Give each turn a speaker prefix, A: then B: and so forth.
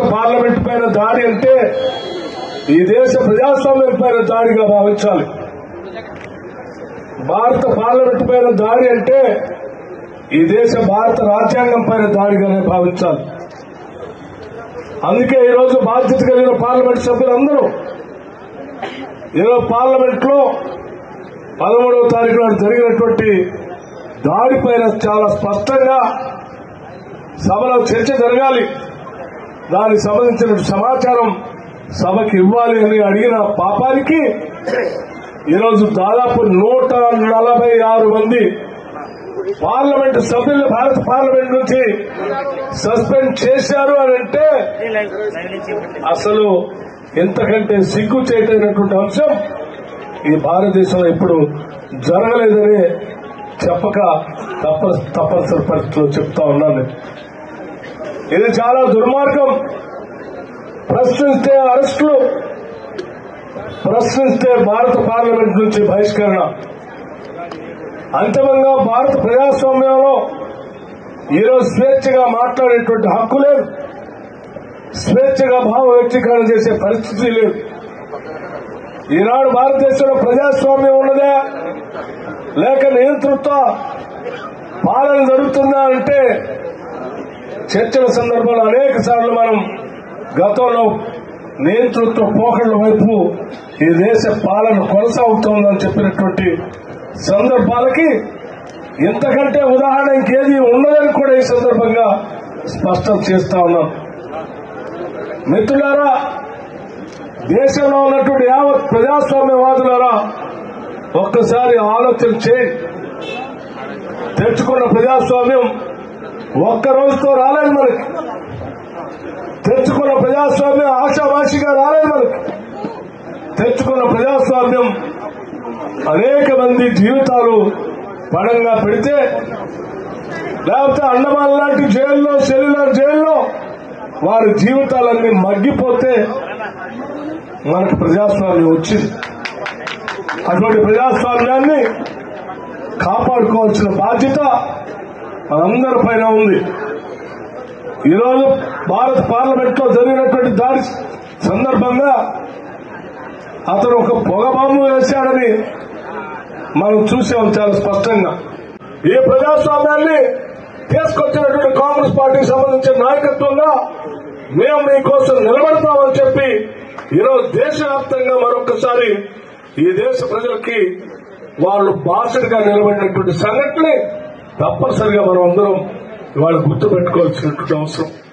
A: parliament పైన దాడి అంటే ఈ దేశ ప్రజాస్వామ్యం పైన దాడిగా భావించాలి భారత పార్లమెంట్ పైన దాడి అంటే ఈ దేశ భారత రాజ్యాంగం పైన దాడిగానే భావించాలి అందుకే ఈరోజు బాధ్యత కలిగిన పార్లమెంట్ సభ్యులందరూ ఈరోజు పార్లమెంట్ లో పదమూడవ తారీఖు నాడు జరిగినటువంటి దాడిపైన చాలా స్పష్టంగా సభలో చర్చ జరగాలి దానికి సంబంధించిన సమాచారం సభకి ఇవ్వాలి అని అడిగిన పాపానికి ఈరోజు దాదాపు నూట నలభై ఆరు మంది పార్లమెంట్ సభ్యులు భారత పార్లమెంట్ నుంచి సస్పెండ్ చేశారు అని అంటే అసలు ఎంతకంటే సిగ్గు చేయటైనటువంటి అంశం ఈ భారతదేశంలో ఇప్పుడు జరగలేదని చెప్పక తప్ప తప్పనిసరి పరిస్థితిలో చెప్తా ఉన్నాను ఇది చాలా దుర్మార్గం ప్రశ్నిస్తే అరెస్టులు ప్రశ్నిస్తే భారత పార్లమెంట్ నుంచి బహిష్కరణ అంతిమంగా భారత ప్రజాస్వామ్యంలో ఈరోజు స్వేచ్ఛగా మాట్లాడేటువంటి హక్కు లేదు స్వేచ్ఛగా భావ వ్యక్తీకరణ చేసే పరిస్థితి లేదు ఈనాడు భారతదేశంలో ప్రజాస్వామ్యం ఉన్నదా లేక నియంతృత్వ పాలన జరుగుతుందా అంటే చర్చల సందర్భంలో అనేక సార్లు మనం గతంలో నియంతృత్వ పోకళ్ల వైపు ఈ దేశ పాలన కొనసాగుతోందని చెప్పినటువంటి సందర్భాలకి ఇంతకంటే ఉదాహరణ ఇంకేది ఉండదని కూడా ఈ సందర్భంగా స్పష్టం చేస్తా ఉన్నాం మిత్రులారా దేశంలో ఉన్నటువంటి యావత్ ప్రజాస్వామ్యవాదులారా ఒక్కసారి ఆలోచన చేయి తెచ్చుకున్న ప్రజాస్వామ్యం ఒక్క రోజుతో రాలేదు మనకి తెచ్చుకున్న ప్రజాస్వామ్యం ఆశావాసిగా రాలేదు మనకి తెచ్చుకున్న ప్రజాస్వామ్యం అనేక మంది జీవితాలు పడంగా పెడితే లేకపోతే అండమాన్ లాంటి జైల్లో సెల్యులర్ జైల్లో వారి జీవితాలన్నీ మగ్గిపోతే మనకు ప్రజాస్వామ్యం వచ్చింది అటువంటి ప్రజాస్వామ్యాన్ని కాపాడుకోవాల్సిన బాధ్యత మనందరి పైన ఉంది ఈరోజు భారత పార్లమెంట్ లో జరిగినటువంటి దాడి సందర్భంగా అతను ఒక పొగ బాంబు వేశాడని మనం చూసాం చాలా స్పష్టంగా ఈ ప్రజాస్వామ్యాన్ని తీసుకొచ్చినటువంటి కాంగ్రెస్ పార్టీకి సంబంధించిన నాయకత్వంగా మేము మీకోసం నిలబడతామని చెప్పి ఈరోజు దేశవ్యాప్తంగా మరొకసారి ఈ దేశ ప్రజలకి వాళ్ళు బాసటగా నిలబడినటువంటి సంఘటనని తప్పనిసరిగా మనం అందరం ఇవాళ గుర్తుపెట్టుకోవాల్సినటువంటి అవసరం